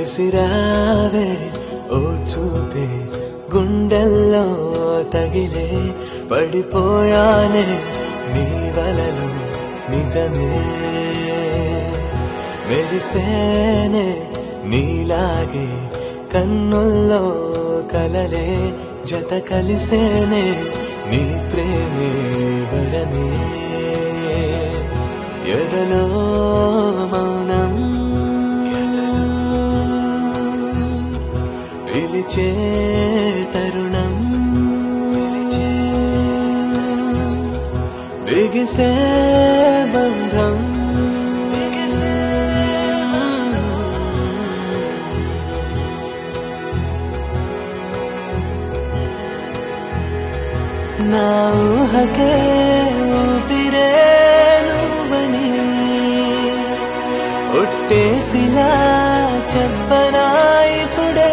విసిరావే ఓ చూపే గుండెల్లో తగిలే పడిపోయానే నీ వలలో నిజమే మెరిసేనే నీలాగే కన్నుల్లో కలలే జత కలిసేనే నీ ప్రేమే వరమే ఎదలో మౌనం ఎదలో పిలిచే తరుణం పిలిచే తరుణం బిగిసే బంధం బిగిసే బంధం నా ఊహకే ఊపిరే నువ్వని ఒట్టేసిలా చెప్పనా ఇప్పుడే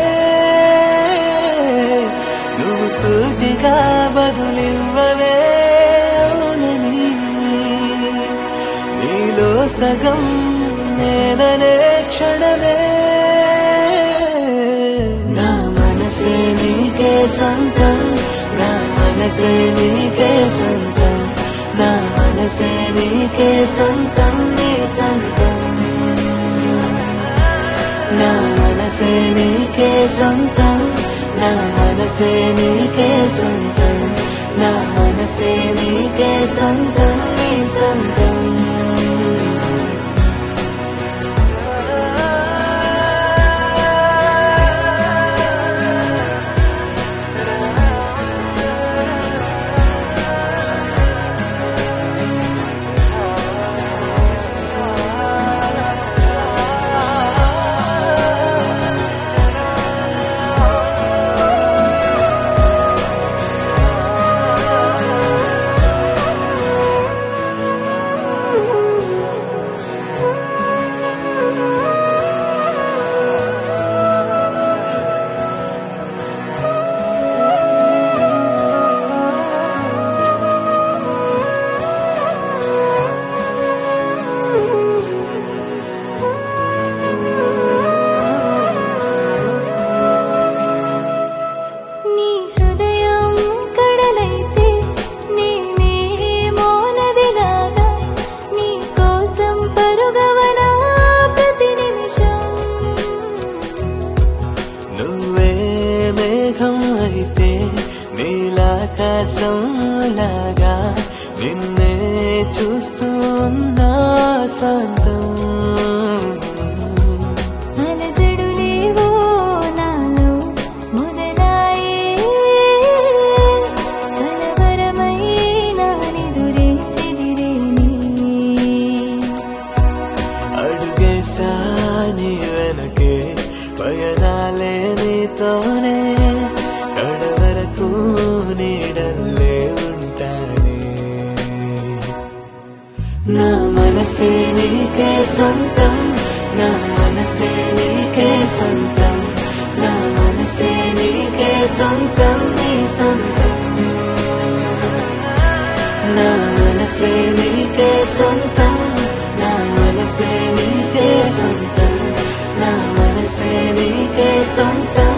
నువ్వు సూటిగా బదులివ్వవే అవునని నీలో సగం నేననే క్షణమే నా మనసే నీకే సొంతం నా మనసే నీకే సొంతం నా మనసే నీకే సొంతం నీ సొంతం నా మనసే నీకే సొంతం నా మనసే నీకే సొంతం నా మనసే నీకే సొంతం నీ సొంతం నీ హృదయం కడలైతే నేనేమో నదిలాగా నీ కోసం పరుగవనా ప్రతి నిమిషం నువ్వే మేఘం అయితే నీలాకాశం లాగా నిన్నే చూస్తూ ఉన్నా శాంతం అలజడులేవో నాలో మొదలాయే కలవరమై నానెదురే చెదిరేనే అడుగేసా నీ వెనకే పయనాలే నీతోనే కడవరకు నీడల్లే ఉంటానే నా మనసే నీకే సొంతం నా మనసే నీకే సొంతం నా మనసే నీకే సొంతం నీ సొంతం నా మనసే నీకే సొంతం నా మనసే నీకే సొంతం నా మనసే నీకే సొంతం